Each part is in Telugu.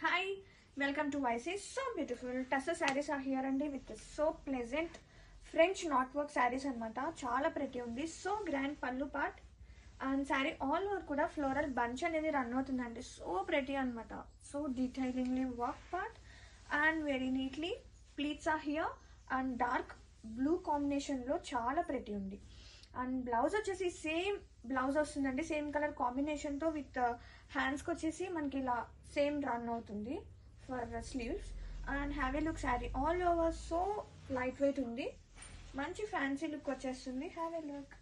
hi welcome to YC so beautiful tussar saris are here అండి with so pleasant French knot work saris అనమాట చాలా ప్రతి ఉంది so grand pallu part and sari all over కూడా ఫ్లోరల్ బంచ్ అనేది రన్ అవుతుందండి సో ప్రెటీ అనమాట so detailingly work part and very neatly pleats are here and dark blue కాంబినేషన్లో చాలా ప్రెటీ ఉంది అండ్ బ్లౌజ్ వచ్చేసి సేమ్ బ్లౌజ్ వస్తుందండి సేమ్ కలర్ కాంబినేషన్తో విత్ హ్యాండ్స్కి వచ్చేసి మనకి ఇలా సేమ్ రన్ అవుతుంది for sleeves and have a look sari all over so light weight ఉంది మంచి ఫ్యాన్సీ లుక్ వచ్చేస్తుంది have a look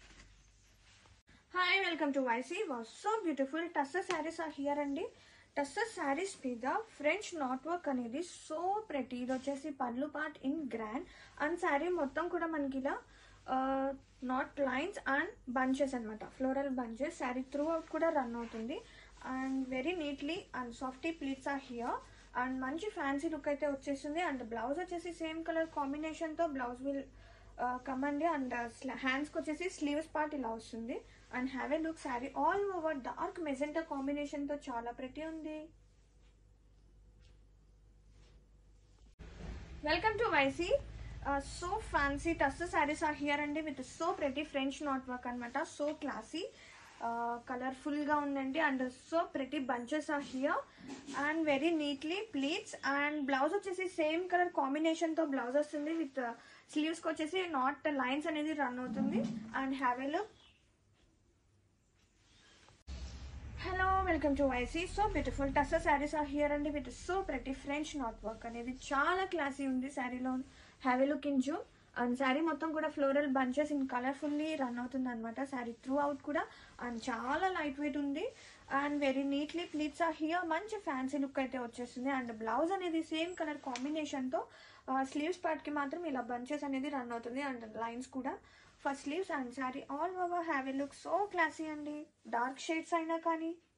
hi welcome to YC was so beautiful tussar saris are here అండి టస్సర్ శారీస్ మీద ఫ్రెంచ్ నాట్ వర్క్ అనేది సో ప్రతి ఇది వచ్చేసి pallu part in grand and sari మొత్తం కూడా మనకి ఇలా నాట్ లైన్స్ అండ్ బంచెస్ అనమాట floral bunches sari throughout కూడా రన్ అవుతుంది and very neatly and softy pleats are here and మంచి ఫ్యాన్సీ లుక్ అయితే వచ్చేస్తుంది అండ్ బ్లౌజ్ వచ్చేసి సేమ్ కలర్ కాంబినేషన్తో బ్లౌజ్ విల్ కమండి అండ్ హ్యాండ్స్కి వచ్చేసి స్లీవ్స్ పార్ట్ ఇలా వస్తుంది and have a look sari all over dark magenta కాంబినేషన్తో చాలా ప్రతి ఉంది welcome to YC so fancy tussar saris are here అండి with so pretty French knot work అనమాట సో క్లాసీ కలర్ఫుల్ గా ఉందండి and so pretty bunches are here and very neatly pleats and blouse వచ్చేసి సేమ్ కలర్ కాంబినేషన్ తో బ్లౌజ్ వస్తుంది విత్ స్లీవ్స్ కి వచ్చేసి నాట్ లైన్స్ అనేది రన్ అవుతుంది and have a look hello welcome to YC so beautiful tussar saris are here అండి with so pretty French knot work అనేది చాలా క్లాసీ ఉంది శారీలో have a look in zoom and sari మొత్తం కూడా floral bunches in colourfully run అవుతుంది అనమాట శారీ త్రూ అవుట్ కూడా అండ్ చాలా లైట్ వెయిట్ ఉంది and very neatly pleats are here మంచి ఫ్యాన్సీ లుక్ అయితే వచ్చేస్తుంది అండ్ బ్లౌజ్ అనేది సేమ్ కలర్ కాంబినేషన్తో స్లీవ్స్ పార్ట్కి మాత్రం ఇలా బంచెస్ అనేది రన్ అవుతుంది అండ్ లైన్స్ కూడా for sleeves and sari all over have a look so classy అండి డార్క్ షేడ్స్ అయినా కానీ